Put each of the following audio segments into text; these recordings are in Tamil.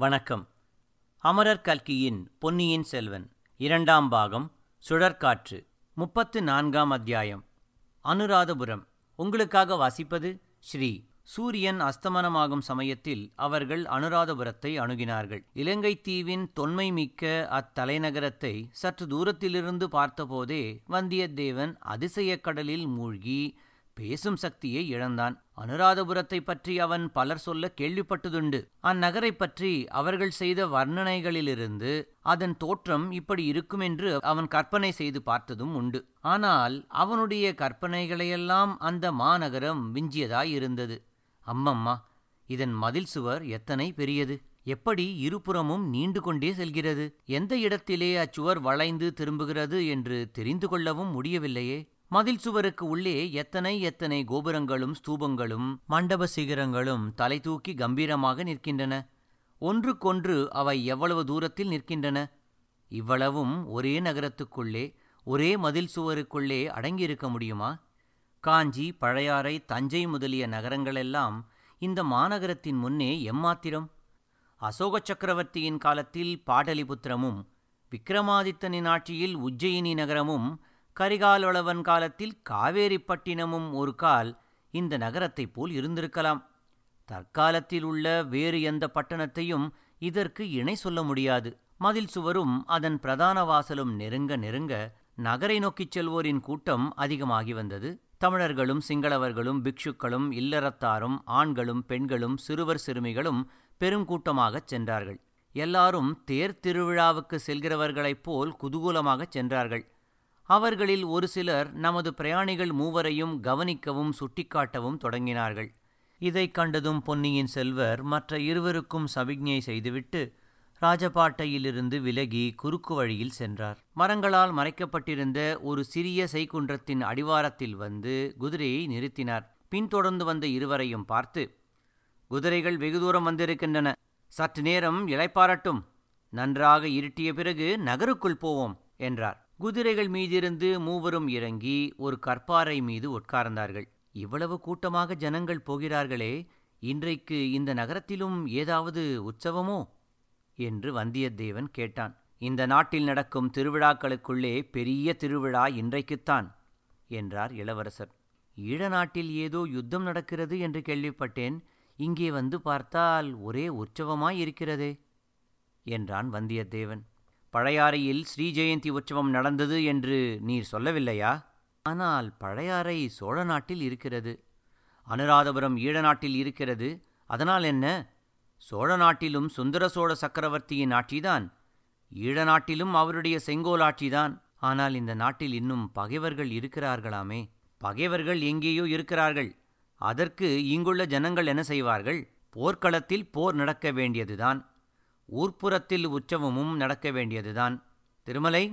வணக்கம் அமரர் கல்கியின் பொன்னியின் செல்வன் இரண்டாம் பாகம் சுழற்காற்று முப்பத்து நான்காம் அத்தியாயம் அனுராதபுரம் உங்களுக்காக வாசிப்பது ஸ்ரீ சூரியன் அஸ்தமனமாகும் சமயத்தில் அவர்கள் அனுராதபுரத்தை அணுகினார்கள் இலங்கை தீவின் தொன்மை மிக்க அத்தலைநகரத்தை சற்று தூரத்திலிருந்து பார்த்தபோதே வந்தியத்தேவன் அதிசயக் கடலில் மூழ்கி பேசும் சக்தியை இழந்தான் அனுராதபுரத்தை பற்றி அவன் பலர் சொல்ல கேள்விப்பட்டதுண்டு அந்நகரைப் பற்றி அவர்கள் செய்த வர்ணனைகளிலிருந்து அதன் தோற்றம் இப்படி இருக்கும் என்று அவன் கற்பனை செய்து பார்த்ததும் உண்டு ஆனால் அவனுடைய கற்பனைகளையெல்லாம் அந்த மாநகரம் விஞ்சியதாயிருந்தது அம்மம்மா இதன் மதில் சுவர் எத்தனை பெரியது எப்படி இருபுறமும் நீண்டு கொண்டே செல்கிறது எந்த இடத்திலே அச்சுவர் வளைந்து திரும்புகிறது என்று தெரிந்து கொள்ளவும் முடியவில்லையே மதில் சுவருக்கு உள்ளே எத்தனை எத்தனை கோபுரங்களும் ஸ்தூபங்களும் மண்டப சிகரங்களும் தலை தூக்கி கம்பீரமாக நிற்கின்றன ஒன்றுக்கொன்று அவை எவ்வளவு தூரத்தில் நிற்கின்றன இவ்வளவும் ஒரே நகரத்துக்குள்ளே ஒரே மதில் சுவருக்குள்ளே அடங்கியிருக்க முடியுமா காஞ்சி பழையாறை தஞ்சை முதலிய நகரங்களெல்லாம் இந்த மாநகரத்தின் முன்னே எம்மாத்திரம் அசோக சக்கரவர்த்தியின் காலத்தில் பாடலிபுத்திரமும் விக்ரமாதித்தனின் ஆட்சியில் உஜ்ஜயினி நகரமும் கரிகாலொளவன் காலத்தில் காவேரிப்பட்டினமும் ஒரு கால் இந்த நகரத்தைப் போல் இருந்திருக்கலாம் தற்காலத்தில் உள்ள வேறு எந்த பட்டணத்தையும் இதற்கு இணை சொல்ல முடியாது மதில் சுவரும் அதன் பிரதான வாசலும் நெருங்க நெருங்க நகரை நோக்கிச் செல்வோரின் கூட்டம் அதிகமாகி வந்தது தமிழர்களும் சிங்களவர்களும் பிக்ஷுக்களும் இல்லறத்தாரும் ஆண்களும் பெண்களும் சிறுவர் சிறுமிகளும் பெருங்கூட்டமாகச் சென்றார்கள் எல்லாரும் தேர் திருவிழாவுக்கு செல்கிறவர்களைப் போல் குதூகூலமாகச் சென்றார்கள் அவர்களில் ஒரு சிலர் நமது பிரயாணிகள் மூவரையும் கவனிக்கவும் சுட்டிக்காட்டவும் தொடங்கினார்கள் இதைக் கண்டதும் பொன்னியின் செல்வர் மற்ற இருவருக்கும் சபிக்ஞை செய்துவிட்டு ராஜபாட்டையிலிருந்து விலகி குறுக்கு வழியில் சென்றார் மரங்களால் மறைக்கப்பட்டிருந்த ஒரு சிறிய செய்குன்றத்தின் அடிவாரத்தில் வந்து குதிரையை நிறுத்தினார் பின்தொடர்ந்து வந்த இருவரையும் பார்த்து குதிரைகள் வெகு தூரம் வந்திருக்கின்றன சற்று நேரம் இளைப்பாரட்டும் நன்றாக இருட்டிய பிறகு நகருக்குள் போவோம் என்றார் குதிரைகள் மீதிருந்து மூவரும் இறங்கி ஒரு கற்பாறை மீது உட்கார்ந்தார்கள் இவ்வளவு கூட்டமாக ஜனங்கள் போகிறார்களே இன்றைக்கு இந்த நகரத்திலும் ஏதாவது உற்சவமோ என்று வந்தியத்தேவன் கேட்டான் இந்த நாட்டில் நடக்கும் திருவிழாக்களுக்குள்ளே பெரிய திருவிழா இன்றைக்குத்தான் என்றார் இளவரசர் ஈழ நாட்டில் ஏதோ யுத்தம் நடக்கிறது என்று கேள்விப்பட்டேன் இங்கே வந்து பார்த்தால் ஒரே உற்சவமாய் இருக்கிறதே என்றான் வந்தியத்தேவன் பழையாறையில் ஸ்ரீ ஜெயந்தி உற்சவம் நடந்தது என்று நீர் சொல்லவில்லையா ஆனால் பழையாறை சோழ நாட்டில் இருக்கிறது அனுராதபுரம் ஈழ நாட்டில் இருக்கிறது அதனால் என்ன சோழ நாட்டிலும் சுந்தர சோழ சக்கரவர்த்தியின் ஆட்சிதான் ஈழ நாட்டிலும் அவருடைய செங்கோல் ஆட்சிதான் ஆனால் இந்த நாட்டில் இன்னும் பகைவர்கள் இருக்கிறார்களாமே பகைவர்கள் எங்கேயோ இருக்கிறார்கள் அதற்கு இங்குள்ள ஜனங்கள் என்ன செய்வார்கள் போர்க்களத்தில் போர் நடக்க வேண்டியதுதான் ஊர்ப்புறத்தில் உற்சவமும் நடக்க வேண்டியதுதான் திருமலை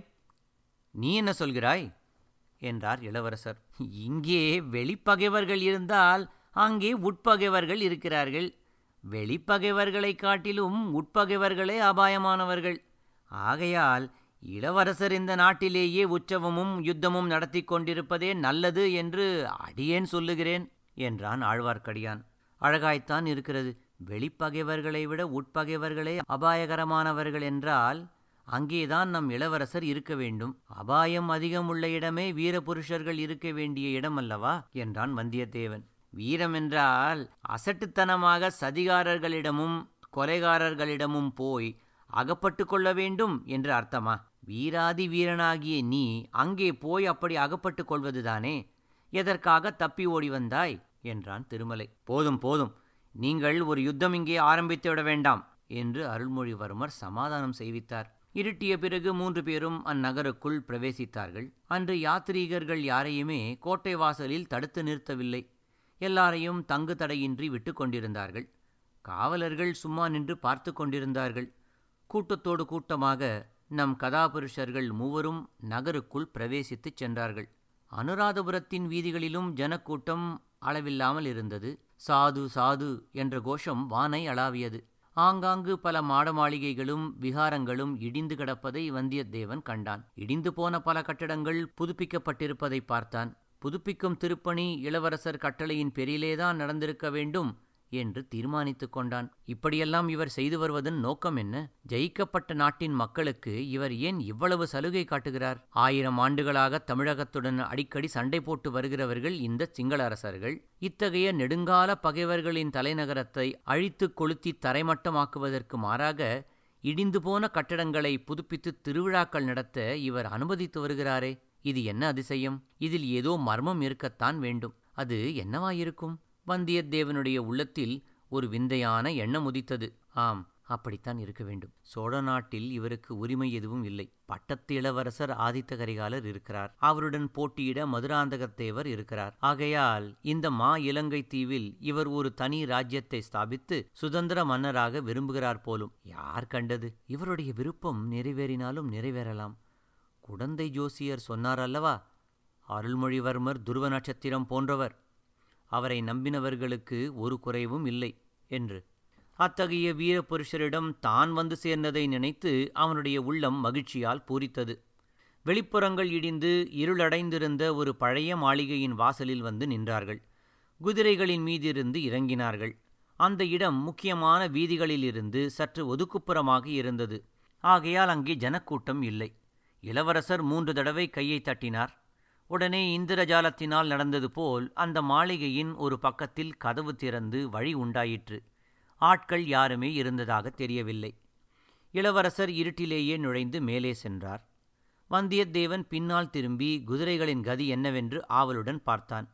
நீ என்ன சொல்கிறாய் என்றார் இளவரசர் இங்கே வெளிப்பகைவர்கள் இருந்தால் அங்கே உட்பகைவர்கள் இருக்கிறார்கள் வெளிப்பகைவர்களை காட்டிலும் உட்பகைவர்களே அபாயமானவர்கள் ஆகையால் இளவரசர் இந்த நாட்டிலேயே உற்சவமும் யுத்தமும் நடத்தி கொண்டிருப்பதே நல்லது என்று அடியேன் சொல்லுகிறேன் என்றான் ஆழ்வார்க்கடியான் அழகாய்த்தான் இருக்கிறது வெளிப்பகைவர்களை விட உட்பகைவர்களே அபாயகரமானவர்கள் என்றால் அங்கேதான் நம் இளவரசர் இருக்க வேண்டும் அபாயம் அதிகமுள்ள இடமே வீரபுருஷர்கள் இருக்க வேண்டிய இடம் அல்லவா என்றான் வந்தியத்தேவன் வீரம் என்றால் அசட்டுத்தனமாக சதிகாரர்களிடமும் கொலைகாரர்களிடமும் போய் அகப்பட்டு கொள்ள வேண்டும் என்று அர்த்தமா வீராதி வீரனாகிய நீ அங்கே போய் அப்படி அகப்பட்டு கொள்வதுதானே எதற்காக தப்பி ஓடி வந்தாய் என்றான் திருமலை போதும் போதும் நீங்கள் ஒரு யுத்தம் இங்கே ஆரம்பித்து விட வேண்டாம் என்று அருள்மொழிவர்மர் சமாதானம் செய்வித்தார் இருட்டிய பிறகு மூன்று பேரும் அந்நகருக்குள் பிரவேசித்தார்கள் அன்று யாத்ரீகர்கள் யாரையுமே கோட்டை வாசலில் தடுத்து நிறுத்தவில்லை எல்லாரையும் தங்கு தடையின்றி விட்டு கொண்டிருந்தார்கள் காவலர்கள் சும்மா நின்று பார்த்து கொண்டிருந்தார்கள் கூட்டத்தோடு கூட்டமாக நம் கதாபுருஷர்கள் மூவரும் நகருக்குள் பிரவேசித்துச் சென்றார்கள் அனுராதபுரத்தின் வீதிகளிலும் ஜனக்கூட்டம் அளவில்லாமல் இருந்தது சாது சாது என்ற கோஷம் வானை அளாவியது ஆங்காங்கு பல மாட மாளிகைகளும் விகாரங்களும் இடிந்து கிடப்பதை வந்தியத்தேவன் கண்டான் இடிந்து போன பல கட்டடங்கள் புதுப்பிக்கப்பட்டிருப்பதை பார்த்தான் புதுப்பிக்கும் திருப்பணி இளவரசர் கட்டளையின் பெரிலேதான் நடந்திருக்க வேண்டும் என்று தீர்மானித்துக் கொண்டான் இப்படியெல்லாம் இவர் செய்து வருவதன் நோக்கம் என்ன ஜெயிக்கப்பட்ட நாட்டின் மக்களுக்கு இவர் ஏன் இவ்வளவு சலுகை காட்டுகிறார் ஆயிரம் ஆண்டுகளாக தமிழகத்துடன் அடிக்கடி சண்டை போட்டு வருகிறவர்கள் இந்த சிங்கள அரசர்கள் இத்தகைய நெடுங்கால பகைவர்களின் தலைநகரத்தை அழித்து கொளுத்தி தரைமட்டமாக்குவதற்கு மாறாக இடிந்து போன கட்டடங்களை புதுப்பித்து திருவிழாக்கள் நடத்த இவர் அனுமதித்து வருகிறாரே இது என்ன அதிசயம் இதில் ஏதோ மர்மம் இருக்கத்தான் வேண்டும் அது என்னவாயிருக்கும் வந்தியத்தேவனுடைய உள்ளத்தில் ஒரு விந்தையான எண்ணம் உதித்தது ஆம் அப்படித்தான் இருக்க வேண்டும் சோழ நாட்டில் இவருக்கு உரிமை எதுவும் இல்லை பட்டத்து இளவரசர் ஆதித்த கரிகாலர் இருக்கிறார் அவருடன் போட்டியிட மதுராந்தகத்தேவர் இருக்கிறார் ஆகையால் இந்த மா இலங்கை தீவில் இவர் ஒரு தனி ராஜ்யத்தை ஸ்தாபித்து சுதந்திர மன்னராக விரும்புகிறார் போலும் யார் கண்டது இவருடைய விருப்பம் நிறைவேறினாலும் நிறைவேறலாம் குடந்தை ஜோசியர் சொன்னார் அல்லவா அருள்மொழிவர்மர் துருவ நட்சத்திரம் போன்றவர் அவரை நம்பினவர்களுக்கு ஒரு குறைவும் இல்லை என்று அத்தகைய வீரபுருஷரிடம் தான் வந்து சேர்ந்ததை நினைத்து அவனுடைய உள்ளம் மகிழ்ச்சியால் பூரித்தது வெளிப்புறங்கள் இடிந்து இருளடைந்திருந்த ஒரு பழைய மாளிகையின் வாசலில் வந்து நின்றார்கள் குதிரைகளின் மீதிருந்து இறங்கினார்கள் அந்த இடம் முக்கியமான வீதிகளிலிருந்து சற்று ஒதுக்குப்புறமாக இருந்தது ஆகையால் அங்கே ஜனக்கூட்டம் இல்லை இளவரசர் மூன்று தடவை கையை தட்டினார் உடனே இந்திரஜாலத்தினால் நடந்தது போல் அந்த மாளிகையின் ஒரு பக்கத்தில் கதவு திறந்து வழி உண்டாயிற்று ஆட்கள் யாருமே இருந்ததாக தெரியவில்லை இளவரசர் இருட்டிலேயே நுழைந்து மேலே சென்றார் வந்தியத்தேவன் பின்னால் திரும்பி குதிரைகளின் கதி என்னவென்று ஆவலுடன் பார்த்தான்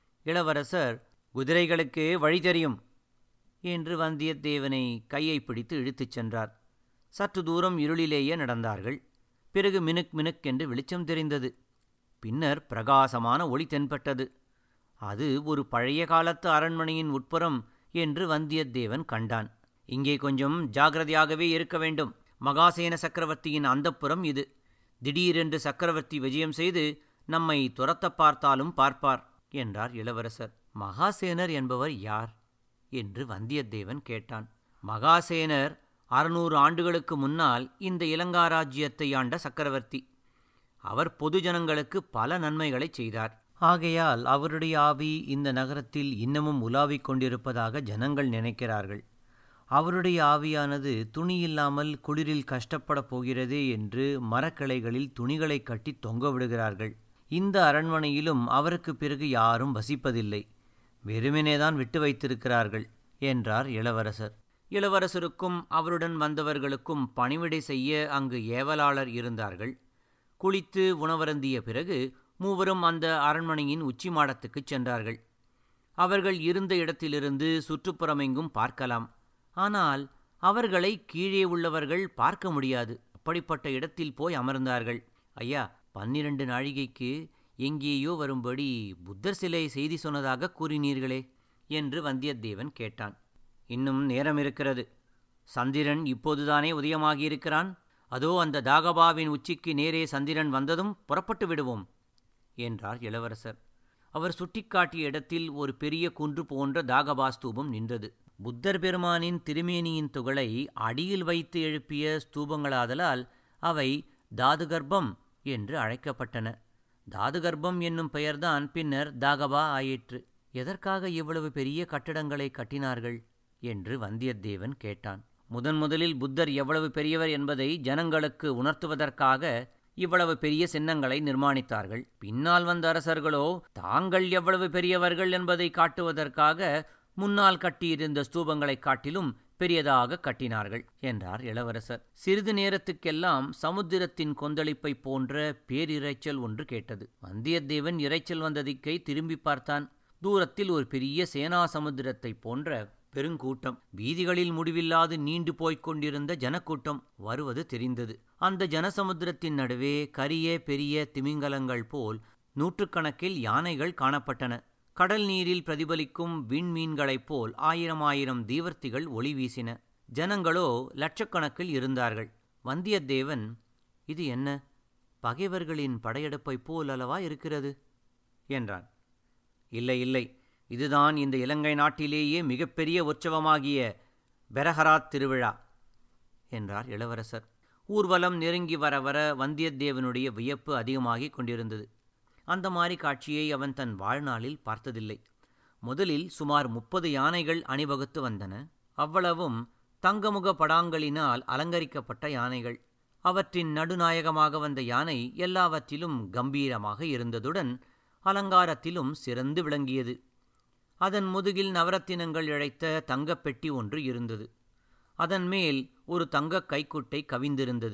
இளவரசர் குதிரைகளுக்கு வழி தெரியும் என்று வந்தியத்தேவனை கையை பிடித்து இழுத்துச் சென்றார் சற்று தூரம் இருளிலேயே நடந்தார்கள் பிறகு மினுக் மினுக் என்று வெளிச்சம் தெரிந்தது பின்னர் பிரகாசமான ஒளி தென்பட்டது அது ஒரு பழைய காலத்து அரண்மனையின் உட்புறம் என்று வந்தியத்தேவன் கண்டான் இங்கே கொஞ்சம் ஜாகிரதையாகவே இருக்க வேண்டும் மகாசேன சக்கரவர்த்தியின் அந்தப்புறம் இது திடீரென்று சக்கரவர்த்தி விஜயம் செய்து நம்மை துரத்த பார்த்தாலும் பார்ப்பார் என்றார் இளவரசர் மகாசேனர் என்பவர் யார் என்று வந்தியத்தேவன் கேட்டான் மகாசேனர் அறுநூறு ஆண்டுகளுக்கு முன்னால் இந்த இலங்காராஜ்யத்தை ஆண்ட சக்கரவர்த்தி அவர் பொதுஜனங்களுக்கு பல நன்மைகளை செய்தார் ஆகையால் அவருடைய ஆவி இந்த நகரத்தில் இன்னமும் உலாவிக் கொண்டிருப்பதாக ஜனங்கள் நினைக்கிறார்கள் அவருடைய ஆவியானது துணியில்லாமல் குளிரில் கஷ்டப்படப் போகிறதே என்று மரக்கிளைகளில் துணிகளை கட்டி தொங்க விடுகிறார்கள் இந்த அரண்மனையிலும் அவருக்கு பிறகு யாரும் வசிப்பதில்லை வெறுமனேதான் விட்டு வைத்திருக்கிறார்கள் என்றார் இளவரசர் இளவரசருக்கும் அவருடன் வந்தவர்களுக்கும் பணிவிடை செய்ய அங்கு ஏவலாளர் இருந்தார்கள் குளித்து உணவருந்திய பிறகு மூவரும் அந்த அரண்மனையின் உச்சி மாடத்துக்குச் சென்றார்கள் அவர்கள் இருந்த இடத்திலிருந்து சுற்றுப்புறமெங்கும் பார்க்கலாம் ஆனால் அவர்களை கீழே உள்ளவர்கள் பார்க்க முடியாது அப்படிப்பட்ட இடத்தில் போய் அமர்ந்தார்கள் ஐயா பன்னிரண்டு நாழிகைக்கு எங்கேயோ வரும்படி புத்தர் சிலை செய்தி சொன்னதாக கூறினீர்களே என்று வந்தியத்தேவன் கேட்டான் இன்னும் நேரம் இருக்கிறது சந்திரன் இப்போதுதானே உதயமாகியிருக்கிறான் அதோ அந்த தாகபாவின் உச்சிக்கு நேரே சந்திரன் வந்ததும் புறப்பட்டு விடுவோம் என்றார் இளவரசர் அவர் சுட்டிக்காட்டிய இடத்தில் ஒரு பெரிய குன்று போன்ற தாகபா ஸ்தூபம் நின்றது புத்தர் பெருமானின் திருமேனியின் துகளை அடியில் வைத்து எழுப்பிய ஸ்தூபங்களாதலால் அவை தாதுகர்ப்பம் என்று அழைக்கப்பட்டன தாதுகர்ப்பம் என்னும் பெயர்தான் பின்னர் தாகபா ஆயிற்று எதற்காக இவ்வளவு பெரிய கட்டடங்களை கட்டினார்கள் என்று வந்தியத்தேவன் கேட்டான் முதன் முதலில் புத்தர் எவ்வளவு பெரியவர் என்பதை ஜனங்களுக்கு உணர்த்துவதற்காக இவ்வளவு பெரிய சின்னங்களை நிர்மாணித்தார்கள் பின்னால் வந்த அரசர்களோ தாங்கள் எவ்வளவு பெரியவர்கள் என்பதை காட்டுவதற்காக முன்னால் கட்டியிருந்த ஸ்தூபங்களைக் காட்டிலும் பெரியதாக கட்டினார்கள் என்றார் இளவரசர் சிறிது நேரத்துக்கெல்லாம் சமுத்திரத்தின் கொந்தளிப்பை போன்ற பேரிரைச்சல் ஒன்று கேட்டது வந்தியத்தேவன் இரைச்சல் வந்த திக்கை திரும்பி பார்த்தான் தூரத்தில் ஒரு பெரிய சேனா சமுத்திரத்தைப் போன்ற பெருங்கூட்டம் வீதிகளில் முடிவில்லாது நீண்டு போய்க் கொண்டிருந்த ஜனக்கூட்டம் வருவது தெரிந்தது அந்த ஜனசமுத்திரத்தின் நடுவே கரிய பெரிய திமிங்கலங்கள் போல் நூற்றுக்கணக்கில் யானைகள் காணப்பட்டன கடல் நீரில் பிரதிபலிக்கும் விண்மீன்களைப் போல் ஆயிரம் ஆயிரம் தீவர்த்திகள் ஒளி வீசின ஜனங்களோ லட்சக்கணக்கில் இருந்தார்கள் வந்தியத்தேவன் இது என்ன பகைவர்களின் படையெடுப்பைப் போல் அல்லவா இருக்கிறது என்றான் இல்லை இல்லை இதுதான் இந்த இலங்கை நாட்டிலேயே மிகப்பெரிய உற்சவமாகிய பெரஹராத் திருவிழா என்றார் இளவரசர் ஊர்வலம் நெருங்கி வர வர வந்தியத்தேவனுடைய வியப்பு அதிகமாகிக் கொண்டிருந்தது அந்த மாதிரி காட்சியை அவன் தன் வாழ்நாளில் பார்த்ததில்லை முதலில் சுமார் முப்பது யானைகள் அணிவகுத்து வந்தன அவ்வளவும் தங்கமுக படாங்களினால் அலங்கரிக்கப்பட்ட யானைகள் அவற்றின் நடுநாயகமாக வந்த யானை எல்லாவற்றிலும் கம்பீரமாக இருந்ததுடன் அலங்காரத்திலும் சிறந்து விளங்கியது அதன் முதுகில் நவரத்தினங்கள் இழைத்த தங்கப் பெட்டி ஒன்று இருந்தது அதன் மேல் ஒரு தங்கக் கைக்குட்டை கவிந்திருந்தது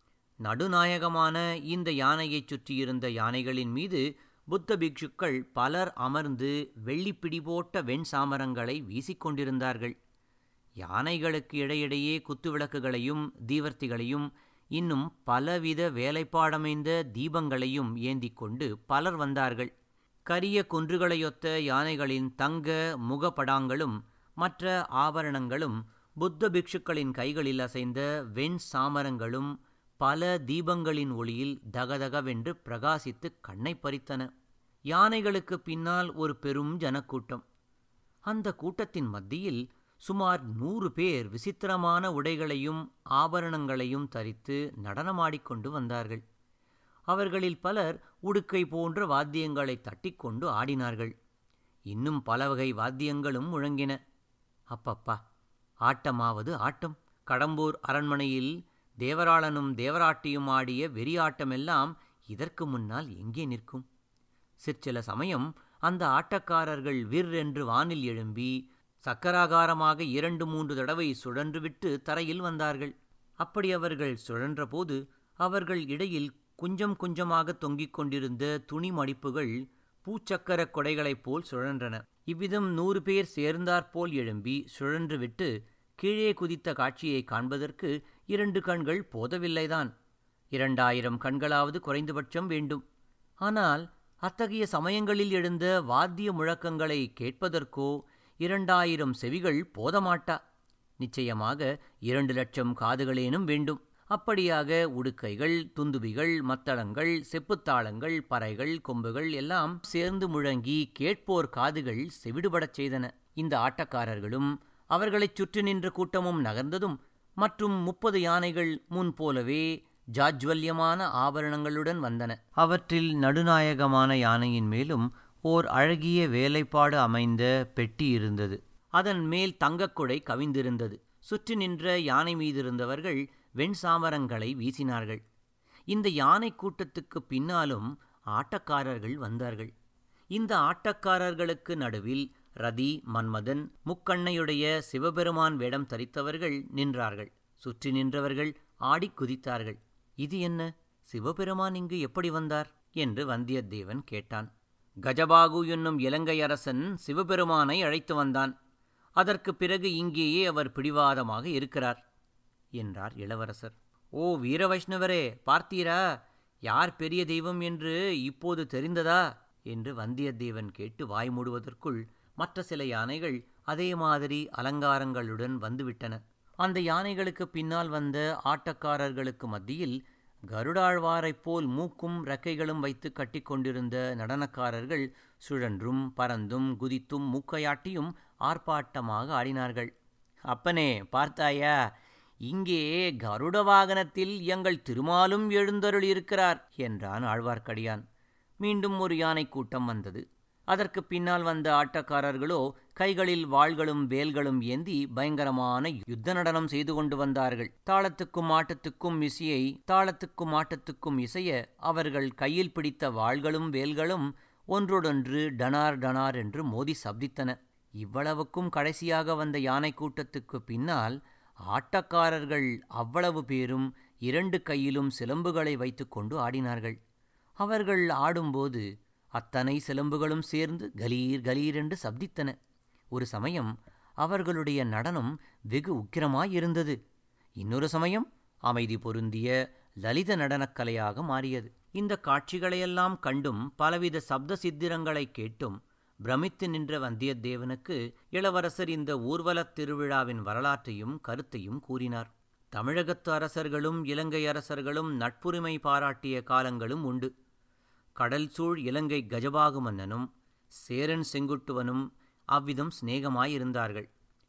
நடுநாயகமான இந்த யானையைச் சுற்றியிருந்த யானைகளின் மீது புத்த பிக்ஷுக்கள் பலர் அமர்ந்து வெள்ளிப்பிடி போட்ட வெண் சாமரங்களை வீசிக்கொண்டிருந்தார்கள் யானைகளுக்கு இடையிடையே குத்துவிளக்குகளையும் தீவர்த்திகளையும் இன்னும் பலவித வேலைப்பாடமைந்த தீபங்களையும் ஏந்திக் கொண்டு பலர் வந்தார்கள் கரிய குன்றுகளையொத்த யானைகளின் தங்க முகப்படாங்களும் மற்ற ஆபரணங்களும் புத்த பிக்ஷுக்களின் கைகளில் அசைந்த வெண் சாமரங்களும் பல தீபங்களின் ஒளியில் தகதகவென்று பிரகாசித்து கண்ணை பறித்தன யானைகளுக்கு பின்னால் ஒரு பெரும் ஜனக்கூட்டம் அந்த கூட்டத்தின் மத்தியில் சுமார் நூறு பேர் விசித்திரமான உடைகளையும் ஆபரணங்களையும் தரித்து நடனமாடிக்கொண்டு வந்தார்கள் அவர்களில் பலர் உடுக்கை போன்ற வாத்தியங்களை தட்டிக்கொண்டு ஆடினார்கள் இன்னும் பல வகை வாத்தியங்களும் முழங்கின அப்பப்பா ஆட்டமாவது ஆட்டம் கடம்பூர் அரண்மனையில் தேவராளனும் தேவராட்டியும் ஆடிய வெறியாட்டமெல்லாம் இதற்கு முன்னால் எங்கே நிற்கும் சிற்சில சமயம் அந்த ஆட்டக்காரர்கள் விர் என்று வானில் எழும்பி சக்கராகாரமாக இரண்டு மூன்று தடவை சுழன்றுவிட்டு தரையில் வந்தார்கள் அப்படி அவர்கள் சுழன்றபோது அவர்கள் இடையில் குஞ்சம் குஞ்சமாக தொங்கிக் கொண்டிருந்த துணி மடிப்புகள் பூச்சக்கர கொடைகளைப் போல் சுழன்றன இவ்விதம் நூறு பேர் சேர்ந்தாற்போல் எழும்பி சுழன்றுவிட்டு கீழே குதித்த காட்சியை காண்பதற்கு இரண்டு கண்கள் போதவில்லைதான் இரண்டாயிரம் கண்களாவது குறைந்தபட்சம் வேண்டும் ஆனால் அத்தகைய சமயங்களில் எழுந்த வாத்திய முழக்கங்களை கேட்பதற்கோ இரண்டாயிரம் செவிகள் போதமாட்டா நிச்சயமாக இரண்டு லட்சம் காதுகளேனும் வேண்டும் அப்படியாக உடுக்கைகள் துந்துபிகள் மத்தளங்கள் செப்புத்தாளங்கள் பறைகள் கொம்புகள் எல்லாம் சேர்ந்து முழங்கி கேட்போர் காதுகள் செவிடுபடச் செய்தன இந்த ஆட்டக்காரர்களும் அவர்களைச் சுற்றி நின்ற கூட்டமும் நகர்ந்ததும் மற்றும் முப்பது யானைகள் முன் போலவே ஜாஜ்வல்யமான ஆபரணங்களுடன் வந்தன அவற்றில் நடுநாயகமான யானையின் மேலும் ஓர் அழகிய வேலைப்பாடு அமைந்த பெட்டி இருந்தது அதன் மேல் தங்கக்குடை கவிந்திருந்தது சுற்றி நின்ற யானை மீதிருந்தவர்கள் வெண்சாமரங்களை வீசினார்கள் இந்த யானை கூட்டத்துக்கு பின்னாலும் ஆட்டக்காரர்கள் வந்தார்கள் இந்த ஆட்டக்காரர்களுக்கு நடுவில் ரதி மன்மதன் முக்கண்ணையுடைய சிவபெருமான் வேடம் தரித்தவர்கள் நின்றார்கள் சுற்றி நின்றவர்கள் ஆடிக் குதித்தார்கள் இது என்ன சிவபெருமான் இங்கு எப்படி வந்தார் என்று வந்தியத்தேவன் கேட்டான் கஜபாகு என்னும் இலங்கை அரசன் சிவபெருமானை அழைத்து வந்தான் அதற்கு பிறகு இங்கேயே அவர் பிடிவாதமாக இருக்கிறார் என்றார் இளவரசர் ஓ வீர வைஷ்ணவரே பார்த்தீரா யார் பெரிய தெய்வம் என்று இப்போது தெரிந்ததா என்று வந்தியத்தேவன் கேட்டு வாய் மூடுவதற்குள் மற்ற சில யானைகள் அதே மாதிரி அலங்காரங்களுடன் வந்துவிட்டன அந்த யானைகளுக்கு பின்னால் வந்த ஆட்டக்காரர்களுக்கு மத்தியில் கருடாழ்வாரைப் போல் மூக்கும் ரெக்கைகளும் வைத்து கட்டிக்கொண்டிருந்த நடனக்காரர்கள் சுழன்றும் பறந்தும் குதித்தும் மூக்கையாட்டியும் ஆர்ப்பாட்டமாக ஆடினார்கள் அப்பனே பார்த்தாயா இங்கே கருட வாகனத்தில் எங்கள் திருமாலும் எழுந்தருளியிருக்கிறார் என்றான் ஆழ்வார்க்கடியான் மீண்டும் ஒரு யானை கூட்டம் வந்தது அதற்கு பின்னால் வந்த ஆட்டக்காரர்களோ கைகளில் வாள்களும் வேல்களும் ஏந்தி பயங்கரமான யுத்த நடனம் செய்து கொண்டு வந்தார்கள் தாளத்துக்கும் ஆட்டத்துக்கும் இசையை தாளத்துக்கும் ஆட்டத்துக்கும் இசைய அவர்கள் கையில் பிடித்த வாள்களும் வேல்களும் ஒன்றொடொன்று டனார் டனார் என்று மோதி சப்தித்தன இவ்வளவுக்கும் கடைசியாக வந்த யானை கூட்டத்துக்கு பின்னால் ஆட்டக்காரர்கள் அவ்வளவு பேரும் இரண்டு கையிலும் சிலம்புகளை வைத்துக்கொண்டு ஆடினார்கள் அவர்கள் ஆடும்போது அத்தனை சிலம்புகளும் சேர்ந்து கலீர் கலீர் என்று சப்தித்தன ஒரு சமயம் அவர்களுடைய நடனம் வெகு உக்கிரமாயிருந்தது இன்னொரு சமயம் அமைதி பொருந்திய லலித நடனக்கலையாக மாறியது இந்த காட்சிகளையெல்லாம் கண்டும் பலவித சப்த சித்திரங்களை கேட்டும் பிரமித்து நின்ற வந்தியத்தேவனுக்கு இளவரசர் இந்த ஊர்வலத் திருவிழாவின் வரலாற்றையும் கருத்தையும் கூறினார் தமிழகத்து அரசர்களும் இலங்கை அரசர்களும் நட்புரிமை பாராட்டிய காலங்களும் உண்டு கடல் சூழ் இலங்கை கஜபாகு மன்னனும் சேரன் செங்குட்டுவனும் அவ்விதம் சிநேகமாயிருந்தார்கள்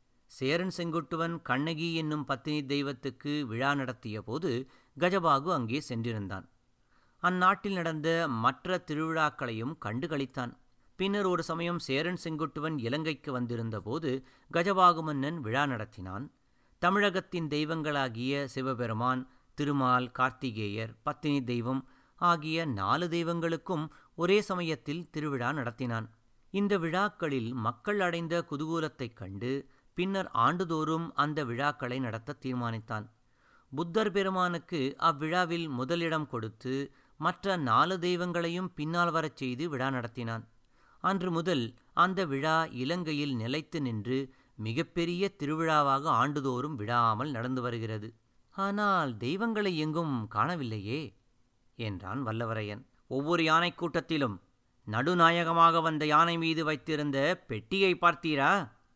சேரன் செங்குட்டுவன் கண்ணகி என்னும் பத்தினி தெய்வத்துக்கு விழா நடத்திய போது கஜபாகு அங்கே சென்றிருந்தான் அந்நாட்டில் நடந்த மற்ற திருவிழாக்களையும் கண்டு களித்தான் பின்னர் ஒரு சமயம் சேரன் செங்குட்டுவன் இலங்கைக்கு வந்திருந்தபோது கஜவாகு மன்னன் விழா நடத்தினான் தமிழகத்தின் தெய்வங்களாகிய சிவபெருமான் திருமால் கார்த்திகேயர் பத்தினி தெய்வம் ஆகிய நாலு தெய்வங்களுக்கும் ஒரே சமயத்தில் திருவிழா நடத்தினான் இந்த விழாக்களில் மக்கள் அடைந்த குதூகூலத்தைக் கண்டு பின்னர் ஆண்டுதோறும் அந்த விழாக்களை நடத்த தீர்மானித்தான் புத்தர் பெருமானுக்கு அவ்விழாவில் முதலிடம் கொடுத்து மற்ற நாலு தெய்வங்களையும் பின்னால் வரச் செய்து விழா நடத்தினான் அன்று முதல் அந்த விழா இலங்கையில் நிலைத்து நின்று மிகப்பெரிய திருவிழாவாக ஆண்டுதோறும் விடாமல் நடந்து வருகிறது ஆனால் தெய்வங்களை எங்கும் காணவில்லையே என்றான் வல்லவரையன் ஒவ்வொரு யானை கூட்டத்திலும் நடுநாயகமாக வந்த யானை மீது வைத்திருந்த பெட்டியை பார்த்தீரா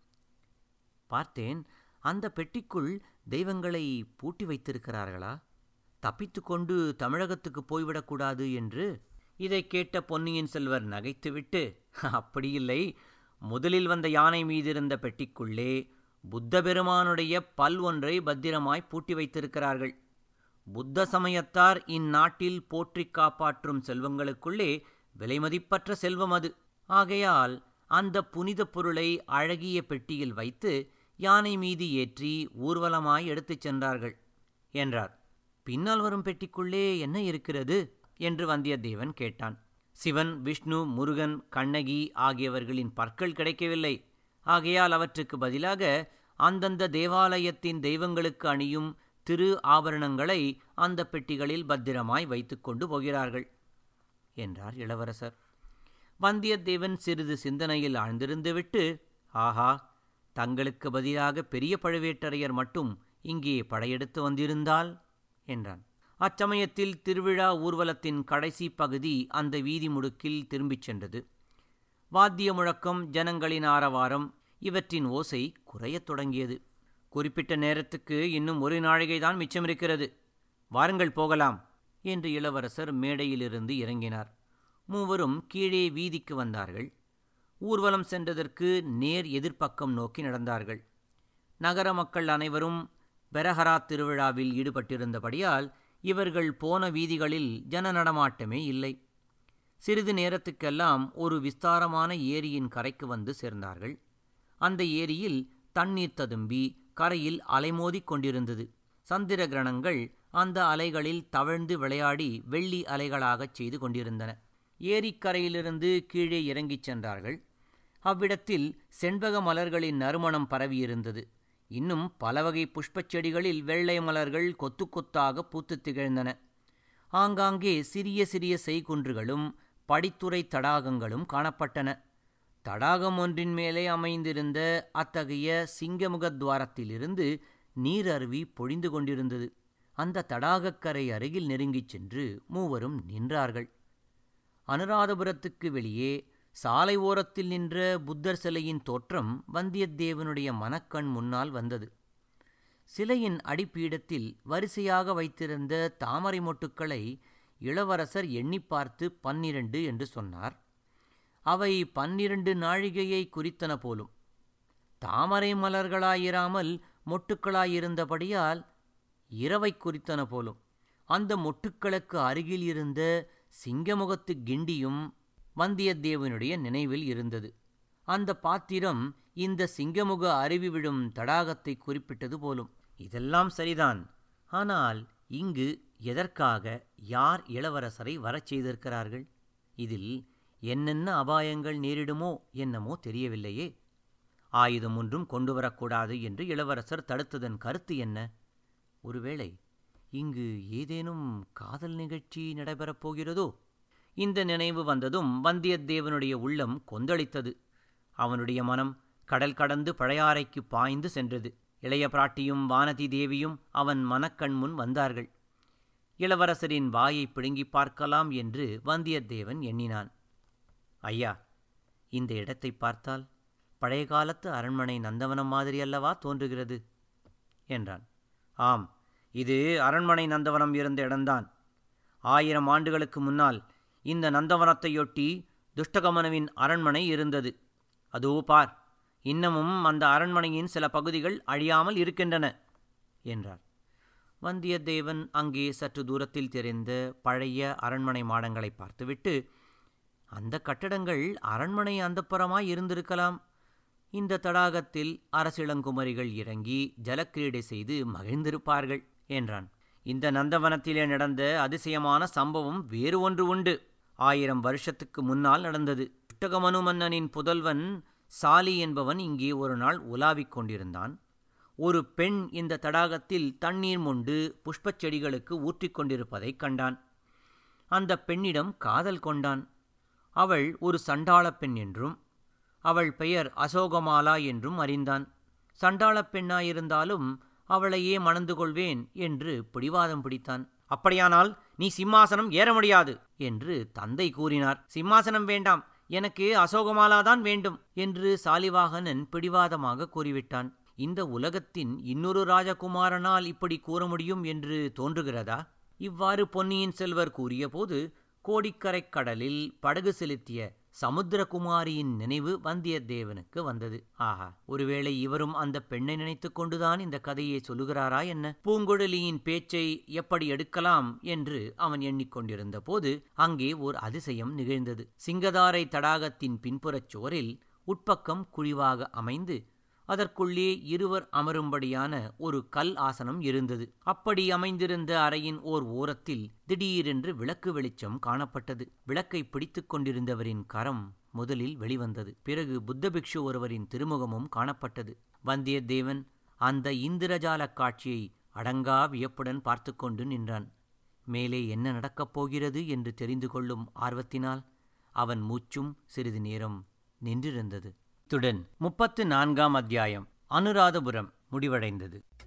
பார்த்தேன் அந்த பெட்டிக்குள் தெய்வங்களை பூட்டி வைத்திருக்கிறார்களா தப்பித்துக்கொண்டு தமிழகத்துக்கு போய்விடக்கூடாது என்று இதை கேட்ட பொன்னியின் செல்வர் நகைத்துவிட்டு அப்படியில்லை முதலில் வந்த யானை மீதிருந்த பெட்டிக்குள்ளே புத்த பெருமானுடைய பல் ஒன்றை பத்திரமாய் பூட்டி வைத்திருக்கிறார்கள் புத்த சமயத்தார் இந்நாட்டில் போற்றிக் காப்பாற்றும் செல்வங்களுக்குள்ளே விலைமதிப்பற்ற செல்வம் அது ஆகையால் அந்த புனித பொருளை அழகிய பெட்டியில் வைத்து யானை மீது ஏற்றி ஊர்வலமாய் எடுத்துச் சென்றார்கள் என்றார் பின்னால் வரும் பெட்டிக்குள்ளே என்ன இருக்கிறது என்று வந்தியத்தேவன் கேட்டான் சிவன் விஷ்ணு முருகன் கண்ணகி ஆகியவர்களின் பற்கள் கிடைக்கவில்லை ஆகையால் அவற்றுக்கு பதிலாக அந்தந்த தேவாலயத்தின் தெய்வங்களுக்கு அணியும் திரு ஆபரணங்களை அந்த பெட்டிகளில் பத்திரமாய் வைத்துக்கொண்டு போகிறார்கள் என்றார் இளவரசர் வந்தியத்தேவன் சிறிது சிந்தனையில் ஆழ்ந்திருந்துவிட்டு ஆஹா தங்களுக்கு பதிலாக பெரிய பழுவேட்டரையர் மட்டும் இங்கே படையெடுத்து வந்திருந்தால் என்றான் அச்சமயத்தில் திருவிழா ஊர்வலத்தின் கடைசி பகுதி அந்த வீதி முடுக்கில் திரும்பிச் சென்றது வாத்திய முழக்கம் ஜனங்களின் ஆரவாரம் இவற்றின் ஓசை குறையத் தொடங்கியது குறிப்பிட்ட நேரத்துக்கு இன்னும் ஒரு நாழிகைதான் மிச்சமிருக்கிறது வாருங்கள் போகலாம் என்று இளவரசர் மேடையிலிருந்து இறங்கினார் மூவரும் கீழே வீதிக்கு வந்தார்கள் ஊர்வலம் சென்றதற்கு நேர் எதிர்ப்பக்கம் நோக்கி நடந்தார்கள் நகர மக்கள் அனைவரும் பெரஹரா திருவிழாவில் ஈடுபட்டிருந்தபடியால் இவர்கள் போன வீதிகளில் ஜன நடமாட்டமே இல்லை சிறிது நேரத்துக்கெல்லாம் ஒரு விஸ்தாரமான ஏரியின் கரைக்கு வந்து சேர்ந்தார்கள் அந்த ஏரியில் தண்ணீர் ததும்பி கரையில் அலைமோதிக் கொண்டிருந்தது சந்திர கிரணங்கள் அந்த அலைகளில் தவழ்ந்து விளையாடி வெள்ளி அலைகளாகச் செய்து கொண்டிருந்தன ஏரிக்கரையிலிருந்து கீழே இறங்கிச் சென்றார்கள் அவ்விடத்தில் செண்பக மலர்களின் நறுமணம் பரவியிருந்தது இன்னும் பல வகை புஷ்பச் செடிகளில் வெள்ளை மலர்கள் கொத்து கொத்தாக பூத்துத் திகழ்ந்தன ஆங்காங்கே சிறிய சிறிய செய்குன்றுகளும் படித்துறை தடாகங்களும் காணப்பட்டன தடாகம் ஒன்றின் மேலே அமைந்திருந்த அத்தகைய சிங்கமுகத் துவாரத்திலிருந்து நீர் அருவி பொழிந்து கொண்டிருந்தது அந்த தடாகக்கரை அருகில் நெருங்கிச் சென்று மூவரும் நின்றார்கள் அனுராதபுரத்துக்கு வெளியே சாலை ஓரத்தில் நின்ற புத்தர் சிலையின் தோற்றம் வந்தியத்தேவனுடைய மனக்கண் முன்னால் வந்தது சிலையின் அடிப்பீடத்தில் வரிசையாக வைத்திருந்த தாமரை மொட்டுக்களை இளவரசர் எண்ணி பார்த்து பன்னிரண்டு என்று சொன்னார் அவை பன்னிரண்டு நாழிகையை குறித்தன போலும் தாமரை மலர்களாயிராமல் மொட்டுக்களாயிருந்தபடியால் இரவை குறித்தன போலும் அந்த மொட்டுக்களுக்கு அருகில் இருந்த சிங்கமுகத்து கிண்டியும் வந்தியத்தேவனுடைய நினைவில் இருந்தது அந்த பாத்திரம் இந்த சிங்கமுக அருவி விழும் தடாகத்தை குறிப்பிட்டது போலும் இதெல்லாம் சரிதான் ஆனால் இங்கு எதற்காக யார் இளவரசரை வரச் செய்திருக்கிறார்கள் இதில் என்னென்ன அபாயங்கள் நேரிடுமோ என்னமோ தெரியவில்லையே ஆயுதம் ஒன்றும் கொண்டு வரக்கூடாது என்று இளவரசர் தடுத்ததன் கருத்து என்ன ஒருவேளை இங்கு ஏதேனும் காதல் நிகழ்ச்சி நடைபெறப் போகிறதோ இந்த நினைவு வந்ததும் வந்தியத்தேவனுடைய உள்ளம் கொந்தளித்தது அவனுடைய மனம் கடல் கடந்து பழையாறைக்கு பாய்ந்து சென்றது இளைய பிராட்டியும் வானதி தேவியும் அவன் மனக்கண் முன் வந்தார்கள் இளவரசரின் வாயை பிடுங்கி பார்க்கலாம் என்று வந்தியத்தேவன் எண்ணினான் ஐயா இந்த இடத்தை பார்த்தால் பழைய காலத்து அரண்மனை நந்தவனம் மாதிரி அல்லவா தோன்றுகிறது என்றான் ஆம் இது அரண்மனை நந்தவனம் இருந்த இடம்தான் ஆயிரம் ஆண்டுகளுக்கு முன்னால் இந்த நந்தவனத்தையொட்டி துஷ்டகமனுவின் அரண்மனை இருந்தது அதோ பார் இன்னமும் அந்த அரண்மனையின் சில பகுதிகள் அழியாமல் இருக்கின்றன என்றார் வந்தியத்தேவன் அங்கே சற்று தூரத்தில் தெரிந்த பழைய அரண்மனை மாடங்களை பார்த்துவிட்டு அந்த கட்டடங்கள் அரண்மனை அந்தப்புறமாய் இருந்திருக்கலாம் இந்த தடாகத்தில் அரசிளங்குமரிகள் இறங்கி ஜலக்கிரீடை செய்து மகிழ்ந்திருப்பார்கள் என்றான் இந்த நந்தவனத்திலே நடந்த அதிசயமான சம்பவம் வேறு ஒன்று உண்டு ஆயிரம் வருஷத்துக்கு முன்னால் நடந்தது புஷ்டகமனு மன்னனின் புதல்வன் சாலி என்பவன் இங்கே ஒரு நாள் உலாவிக் கொண்டிருந்தான் ஒரு பெண் இந்த தடாகத்தில் தண்ணீர் மொண்டு புஷ்பச் செடிகளுக்கு ஊற்றிக் கொண்டிருப்பதைக் கண்டான் அந்த பெண்ணிடம் காதல் கொண்டான் அவள் ஒரு சண்டாளப் பெண் என்றும் அவள் பெயர் அசோகமாலா என்றும் அறிந்தான் சண்டாளப் பெண்ணாயிருந்தாலும் அவளையே மணந்து கொள்வேன் என்று பிடிவாதம் பிடித்தான் அப்படியானால் நீ சிம்மாசனம் ஏற முடியாது என்று தந்தை கூறினார் சிம்மாசனம் வேண்டாம் எனக்கு அசோகமாலாதான் வேண்டும் என்று சாலிவாகனன் பிடிவாதமாக கூறிவிட்டான் இந்த உலகத்தின் இன்னொரு ராஜகுமாரனால் இப்படி கூற முடியும் என்று தோன்றுகிறதா இவ்வாறு பொன்னியின் செல்வர் கூறியபோது கோடிக்கரைக் கடலில் படகு செலுத்திய சமுத்திரகுமாரியின் நினைவு வந்தியத்தேவனுக்கு வந்தது ஆஹா ஒருவேளை இவரும் அந்த பெண்ணை நினைத்துக் கொண்டுதான் இந்த கதையை சொல்லுகிறாரா என்ன பூங்குழலியின் பேச்சை எப்படி எடுக்கலாம் என்று அவன் எண்ணிக்கொண்டிருந்த போது அங்கே ஓர் அதிசயம் நிகழ்ந்தது சிங்கதாரை தடாகத்தின் பின்புறச் சுவரில் உட்பக்கம் குழிவாக அமைந்து அதற்குள்ளே இருவர் அமரும்படியான ஒரு கல் ஆசனம் இருந்தது அப்படி அமைந்திருந்த அறையின் ஓர் ஓரத்தில் திடீரென்று விளக்கு வெளிச்சம் காணப்பட்டது விளக்கை பிடித்துக் கொண்டிருந்தவரின் கரம் முதலில் வெளிவந்தது பிறகு புத்த பிக்ஷு ஒருவரின் திருமுகமும் காணப்பட்டது வந்தியத்தேவன் அந்த இந்திரஜாலக் காட்சியை அடங்கா வியப்புடன் பார்த்து கொண்டு நின்றான் மேலே என்ன நடக்கப் போகிறது என்று தெரிந்து கொள்ளும் ஆர்வத்தினால் அவன் மூச்சும் சிறிது நேரம் நின்றிருந்தது இத்துடன் முப்பத்து நான்காம் அத்தியாயம் அனுராதபுரம் முடிவடைந்தது